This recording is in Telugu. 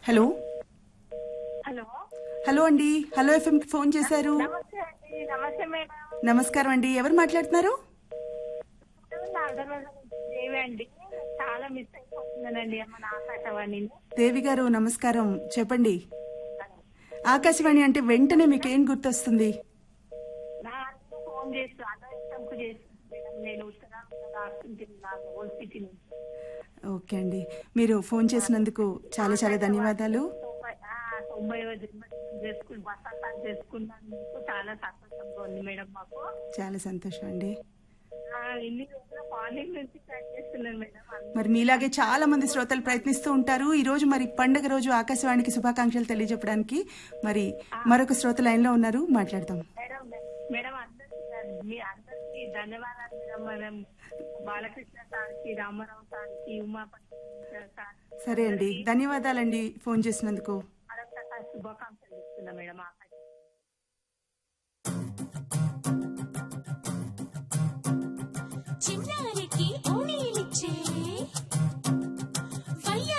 హలో హలో హలో అండి హలో ఎఫ్ఎం కి ఫోన్ చేశారు నమస్తే అండి నమస్తే మేడం నమస్కారం అండి ఎవరు మాట్లాడుతున్నారు దేవి అండి చాలా మిస్ అయిపోతున్నానండి మన ఆకాశవాణి దేవి గారు నమస్కారం చెప్పండి ఆకాశవాణి అంటే వెంటనే మీకు ఏం గుర్తొస్తుంది నా అన్నకు ఫోన్ చేస్తూ అన్నకు చేస్తుంది మేడం నేను ఉత్తరాంధ్ర రాస్తుంటుంది నాకు ఓల్డ్ సిటీ నుంచి ఓకే అండి మీరు ఫోన్ చేసినందుకు చాలా చాలా ధన్యవాదాలు తొంభై ఆ, తొంభైవ జన్మదినం చేసుకుని వసంతాలు చేసుకున్నందుకు చాలా సంతోషంగా ఉంది మేడం మాకు చాలా సంతోషం అండి ఆ, ఇన్ని రోజుల మార్నింగ్ నుంచి ట్రై చేస్తున్నాను మేడం అందరూ మరి మీలాగే చాలా మంది శ్రోతలు ప్రయత్నిస్తూ ఉంటారు ఈ రోజు మరి పండగ రోజు ఆకాశవాణికి శుభాకాంక్షలు తెలియజెప్పడానికి మరి మరొక శ్రోత లైన్ లో ఉన్నారు మాట్లాడదాం మేడం మేడం అందరికి మీ అందరికి ధన్యవాదాలు మేడం మనం బాలకృష్ణ సార్కి రామారావు సార్కి ఉమాపతి సార్ సరే అండి ధన్యవాదాలండి ఫోన్ చేసినందుకు మరొకసారి శుభాకాంక్షలు ఇస్తున్నా మేడం ఆకాశవాణి